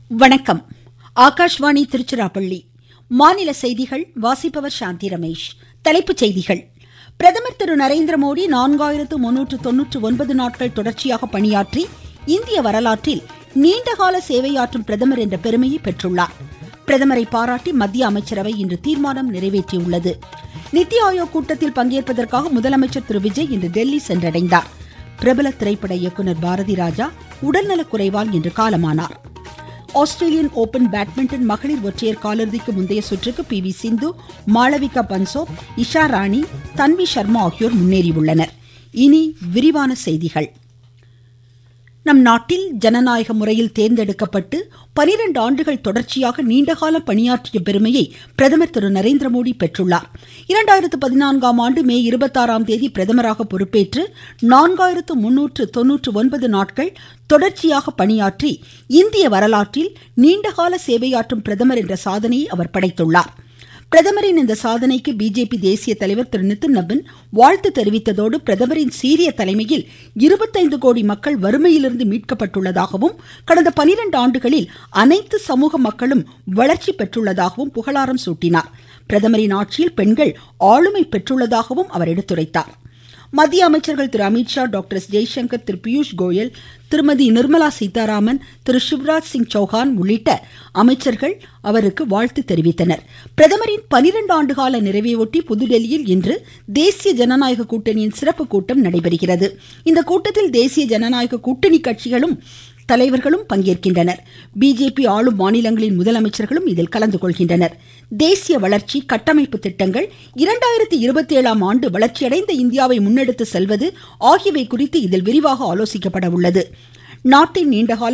வணக்கம் ஆகாஷ்வாணி திருச்சிராப்பள்ளி மாநில செய்திகள் வாசிப்பவர் சாந்தி ரமேஷ் தலைப்புச் செய்திகள் பிரதமர் திரு நரேந்திர மோடி நான்காயிரத்து முன்னூற்று தொன்னூற்று ஒன்பது நாட்கள் தொடர்ச்சியாக பணியாற்றி இந்திய வரலாற்றில் நீண்டகால சேவையாற்றும் பிரதமர் என்ற பெருமையை பெற்றுள்ளார் பிரதமரை பாராட்டி மத்திய அமைச்சரவை இன்று தீர்மானம் நிறைவேற்றியுள்ளது நித்தி ஆயோக் கூட்டத்தில் பங்கேற்பதற்காக முதலமைச்சர் திரு விஜய் இன்று டெல்லி சென்றடைந்தார் பிரபல திரைப்பட இயக்குனர் பாரதி ராஜா உடல்நலக் குறைவால் இன்று காலமானார் ஆஸ்திரேலியன் ஓபன் பேட்மிண்டன் மகளிர் ஒற்றையர் காலிறுதிக்கு முந்தைய சுற்றுக்கு பி வி சிந்து மாளவிகா பன்சோ இஷா ராணி தன்வி சர்மா ஆகியோர் முன்னேறியுள்ளனர் இனி விரிவான செய்திகள் நம் நாட்டில் ஜனநாயக முறையில் தேர்ந்தெடுக்கப்பட்டு பனிரெண்டு ஆண்டுகள் தொடர்ச்சியாக நீண்டகாலம் பணியாற்றிய பெருமையை பிரதமர் திரு நரேந்திர மோடி பெற்றுள்ளார் இரண்டாயிரத்து பதினான்காம் ஆண்டு மே இருபத்தாறாம் தேதி பிரதமராக பொறுப்பேற்று நான்காயிரத்து முன்னூற்று தொன்னூற்று ஒன்பது நாட்கள் தொடர்ச்சியாக பணியாற்றி இந்திய வரலாற்றில் நீண்டகால சேவையாற்றும் பிரதமர் என்ற சாதனையை அவர் படைத்துள்ளார் பிரதமரின் இந்த சாதனைக்கு பிஜேபி தேசிய தலைவர் திரு நிதின் நபின் வாழ்த்து தெரிவித்ததோடு பிரதமரின் சீரிய தலைமையில் இருபத்தைந்து கோடி மக்கள் வறுமையிலிருந்து மீட்கப்பட்டுள்ளதாகவும் கடந்த பனிரெண்டு ஆண்டுகளில் அனைத்து சமூக மக்களும் வளர்ச்சி பெற்றுள்ளதாகவும் புகழாரம் சூட்டினார் பிரதமரின் ஆட்சியில் பெண்கள் ஆளுமை பெற்றுள்ளதாகவும் அவர் எடுத்துரைத்தார் மத்திய அமைச்சர்கள் திரு அமித்ஷா டாக்டர் எஸ் ஜெய்சங்கர் திரு பியூஷ் கோயல் திருமதி நிர்மலா சீதாராமன் திரு சிவராஜ் சிங் சௌஹான் உள்ளிட்ட அமைச்சர்கள் அவருக்கு வாழ்த்து தெரிவித்தனர் பிரதமரின் பனிரெண்டு ஆண்டுகால நிறைவையொட்டி புதுடெல்லியில் இன்று தேசிய ஜனநாயக கூட்டணியின் சிறப்பு கூட்டம் நடைபெறுகிறது இந்த கூட்டத்தில் தேசிய ஜனநாயக கூட்டணி கட்சிகளும் தலைவர்களும் பங்கேற்கின்றனர் பிஜேபி ஆளும் மாநிலங்களின் முதலமைச்சர்களும் இதில் கலந்து கொள்கின்றனர் தேசிய வளர்ச்சி கட்டமைப்பு திட்டங்கள் இரண்டாயிரத்தி இருபத்தி ஏழாம் ஆண்டு வளர்ச்சியடைந்த இந்தியாவை முன்னெடுத்து செல்வது ஆகியவை குறித்து இதில் விரிவாக ஆலோசிக்கப்பட உள்ளது நாட்டின் நீண்டகால